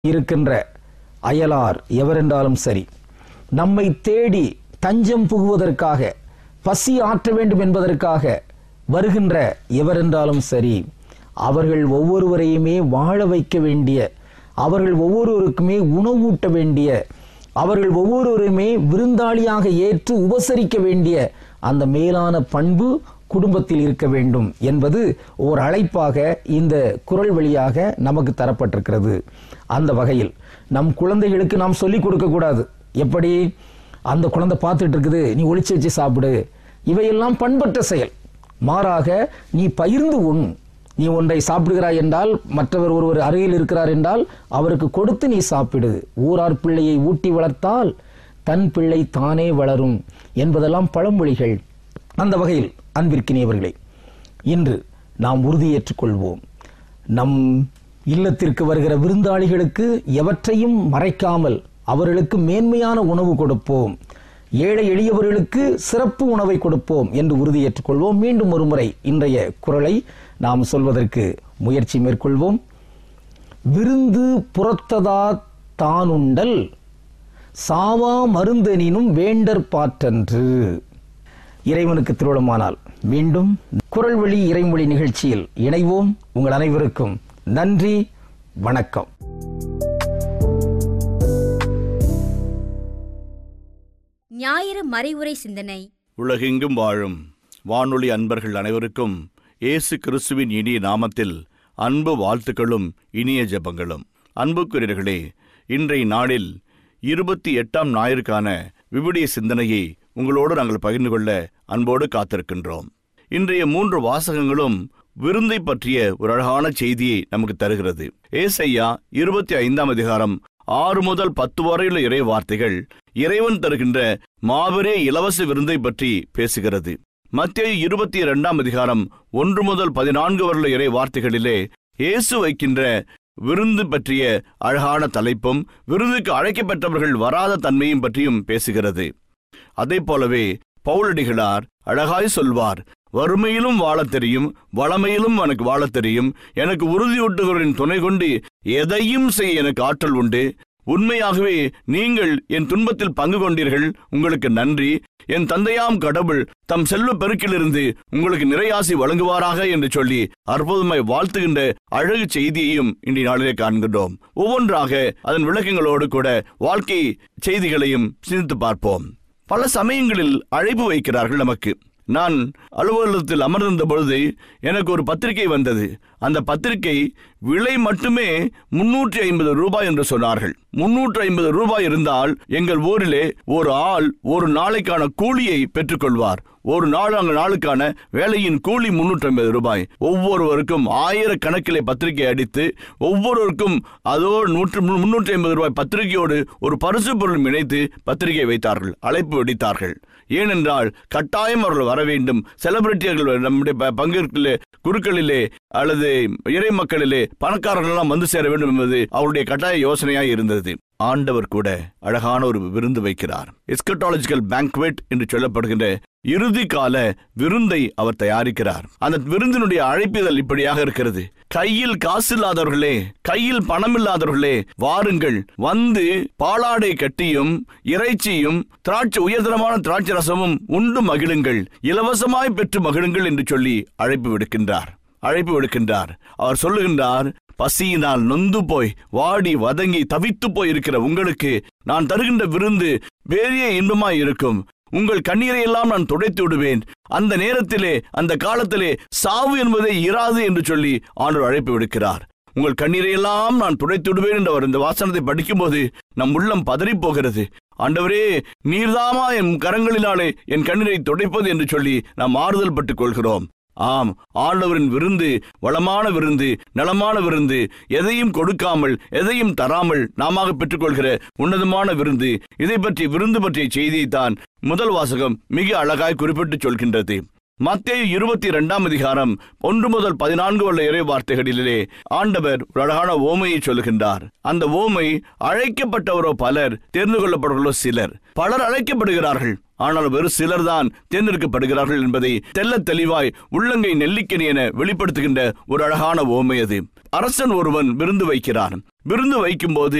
இருக்கின்ற அயலார் எவரென்றாலும் சரி நம்மை தேடி தஞ்சம் புகுவதற்காக பசி ஆற்ற வேண்டும் என்பதற்காக வருகின்ற எவரென்றாலும் சரி அவர்கள் ஒவ்வொருவரையுமே வாழ வைக்க வேண்டிய அவர்கள் ஒவ்வொருவருக்குமே உணவூட்ட வேண்டிய அவர்கள் ஒவ்வொருவருமே விருந்தாளியாக ஏற்று உபசரிக்க வேண்டிய அந்த மேலான பண்பு குடும்பத்தில் இருக்க வேண்டும் என்பது ஓர் அழைப்பாக இந்த குரல் வழியாக நமக்கு தரப்பட்டிருக்கிறது அந்த வகையில் நம் குழந்தைகளுக்கு நாம் சொல்லிக் கொடுக்க கூடாது எப்படி அந்த குழந்தை பார்த்துட்டு இருக்குது நீ ஒளிச்சு வச்சு சாப்பிடு இவையெல்லாம் பண்பற்ற செயல் மாறாக நீ பகிர்ந்து உண் நீ ஒன்றை சாப்பிடுகிறாய் என்றால் மற்றவர் ஒருவர் அருகில் இருக்கிறார் என்றால் அவருக்கு கொடுத்து நீ சாப்பிடு ஊரார் பிள்ளையை ஊட்டி வளர்த்தால் தன் பிள்ளை தானே வளரும் என்பதெல்லாம் பழமொழிகள் அந்த வகையில் அன்பிற்கினியவர்களே இன்று நாம் உறுதியேற்றுக் கொள்வோம் நம் இல்லத்திற்கு வருகிற விருந்தாளிகளுக்கு எவற்றையும் மறைக்காமல் அவர்களுக்கு மேன்மையான உணவு கொடுப்போம் ஏழை எளியவர்களுக்கு சிறப்பு உணவை கொடுப்போம் என்று உறுதியேற்றுக் கொள்வோம் மீண்டும் ஒரு முறை இன்றைய குரலை நாம் சொல்வதற்கு முயற்சி மேற்கொள்வோம் விருந்து புறத்ததா தானுண்டல் சாவா மருந்தெனினும் வேண்டற் பாற்றன்று இறைவனுக்கு திருவிழமானால் மீண்டும் குரல் வழி இறைமொழி நிகழ்ச்சியில் இணைவோம் உங்கள் அனைவருக்கும் நன்றி வணக்கம் ஞாயிறு மறைவுரை சிந்தனை உலகெங்கும் வாழும் வானொலி அன்பர்கள் அனைவருக்கும் இயேசு கிறிஸ்துவின் இனிய நாமத்தில் அன்பு வாழ்த்துக்களும் இனிய ஜெபங்களும் அன்புக்குரியர்களே இன்றைய நாளில் இருபத்தி எட்டாம் ஞாயிற்கான விவிடிய சிந்தனையை உங்களோடு நாங்கள் பகிர்ந்து கொள்ள அன்போடு காத்திருக்கின்றோம் இன்றைய மூன்று வாசகங்களும் விருந்தை பற்றிய ஒரு அழகான செய்தியை நமக்கு தருகிறது ஏசையா இருபத்தி ஐந்தாம் அதிகாரம் ஆறு முதல் பத்து வரையுள்ள இறை வார்த்தைகள் இறைவன் தருகின்ற மாபெரிய இலவச விருந்தை பற்றி பேசுகிறது மத்திய இருபத்தி இரண்டாம் அதிகாரம் ஒன்று முதல் பதினான்கு வருட இறை வார்த்தைகளிலே இயேசு வைக்கின்ற விருந்து பற்றிய அழகான தலைப்பும் விருந்துக்கு அழைக்கப்பட்டவர்கள் வராத தன்மையும் பற்றியும் பேசுகிறது அதே போலவே பவுலடிகளார் அழகாய் சொல்வார் வறுமையிலும் வாழத் தெரியும் வளமையிலும் எனக்கு வாழத் தெரியும் எனக்கு உறுதியூட்டுகிறவரின் துணை கொண்டு எதையும் செய்ய எனக்கு ஆற்றல் உண்டு உண்மையாகவே நீங்கள் என் துன்பத்தில் பங்கு கொண்டீர்கள் உங்களுக்கு நன்றி என் தந்தையாம் கடவுள் தம் செல்வ பெருக்கிலிருந்து உங்களுக்கு நிறையாசி வழங்குவாராக என்று சொல்லி அற்புதமாய் வாழ்த்துகின்ற அழகு செய்தியையும் இன்றைய நாளிலே காண்கின்றோம் ஒவ்வொன்றாக அதன் விளக்கங்களோடு கூட வாழ்க்கை செய்திகளையும் சிந்தித்து பார்ப்போம் பல சமயங்களில் அழைப்பு வைக்கிறார்கள் நமக்கு நான் அலுவலகத்தில் அமர்ந்திருந்த பொழுது எனக்கு ஒரு பத்திரிகை வந்தது அந்த பத்திரிகை விலை மட்டுமே முன்னூற்றி ஐம்பது ரூபாய் என்று சொன்னார்கள் முன்னூற்றி ஐம்பது ரூபாய் இருந்தால் எங்கள் ஊரிலே ஒரு ஆள் ஒரு நாளைக்கான கூலியை பெற்றுக்கொள்வார் ஒரு நாள் அங்க நாளுக்கான வேலையின் கூலி முன்னூற்றி ஐம்பது ரூபாய் ஒவ்வொருவருக்கும் ஆயிரக்கணக்கிலே பத்திரிகை அடித்து ஒவ்வொருவருக்கும் அதோ நூற்று முன்னூற்றி ஐம்பது ரூபாய் பத்திரிகையோடு ஒரு பரிசு பொருளும் இணைத்து பத்திரிகை வைத்தார்கள் அழைப்பு விடுத்தார்கள் ஏனென்றால் கட்டாயம் அவர்கள் வர வேண்டும் செலிபிரிட்டிகள் நம்முடைய ப- பங்கிற்கிலே குருக்களிலே அல்லது இறை மக்களிலே பணக்காரர்கள் எல்லாம் வந்து சேர வேண்டும் என்பது அவருடைய கட்டாய யோசனையாய் இருந்தது ஆண்டவர் கூட அழகான ஒரு விருந்து வைக்கிறார் எஸ்கட்டாலஜிக்கல் பேங்க்வெட் என்று சொல்லப்படுகின்ற இறுதி கால விருந்தை அவர் தயாரிக்கிறார் அந்த விருந்தினுடைய அழைப்பிதழ் இப்படியாக இருக்கிறது கையில் காசு இல்லாதவர்களே கையில் பணம் இல்லாதவர்களே வாருங்கள் வந்து பாலாடை கட்டியும் இறைச்சியும் திராட்சை உயர்தரமான திராட்சை ரசமும் உண்டு மகிழுங்கள் இலவசமாய் பெற்று மகிழுங்கள் என்று சொல்லி அழைப்பு விடுக்கின்றார் அழைப்பு விடுக்கின்றார் அவர் சொல்லுகின்றார் பசியினால் நொந்து போய் வாடி வதங்கி தவித்து போய் இருக்கிற உங்களுக்கு நான் தருகின்ற விருந்து பெரிய இன்பமாய் இருக்கும் உங்கள் கண்ணீரை எல்லாம் நான் துடைத்து விடுவேன் அந்த நேரத்திலே அந்த காலத்திலே சாவு என்பதை இராது என்று சொல்லி ஆண்டவர் அழைப்பு விடுக்கிறார் உங்கள் கண்ணீரை எல்லாம் நான் துடைத்து விடுவேன் என்று அவர் இந்த வாசனத்தை படிக்கும்போது நம் உள்ளம் பதறிப் போகிறது ஆண்டவரே நீர்தாமா என் கரங்களினாலே என் கண்ணீரை துடைப்பது என்று சொல்லி நாம் ஆறுதல் பட்டுக் கொள்கிறோம் ஆம் ஆண்டவரின் விருந்து வளமான விருந்து நலமான விருந்து எதையும் கொடுக்காமல் எதையும் தராமல் நாம பெற்றுக்கொள்கிற உன்னதமான விருந்து இதை பற்றி விருந்து பற்றிய செய்தியைத்தான் முதல் வாசகம் மிக அழகாய் குறிப்பிட்டு சொல்கின்றது மத்தேயு இருபத்தி இரண்டாம் அதிகாரம் ஒன்று முதல் பதினான்கு உள்ள இறை வார்த்தைகளிலே ஆண்டவர் ஒரு அழகான ஓமையை சொல்லுகின்றார் அந்த ஓமை அழைக்கப்பட்டவரோ பலர் தேர்ந்து கொள்ளப்படுகளோ சிலர் பலர் அழைக்கப்படுகிறார்கள் ஆனால் வெறு சிலர் தான் தேர்ந்தெடுக்கப்படுகிறார்கள் என்பதை தெல்ல தெளிவாய் உள்ளங்கை நெல்லிக்கனி என வெளிப்படுத்துகின்ற ஒரு அழகான ஓமை அது அரசன் ஒருவன் விருந்து வைக்கிறான் விருந்து வைக்கும்போது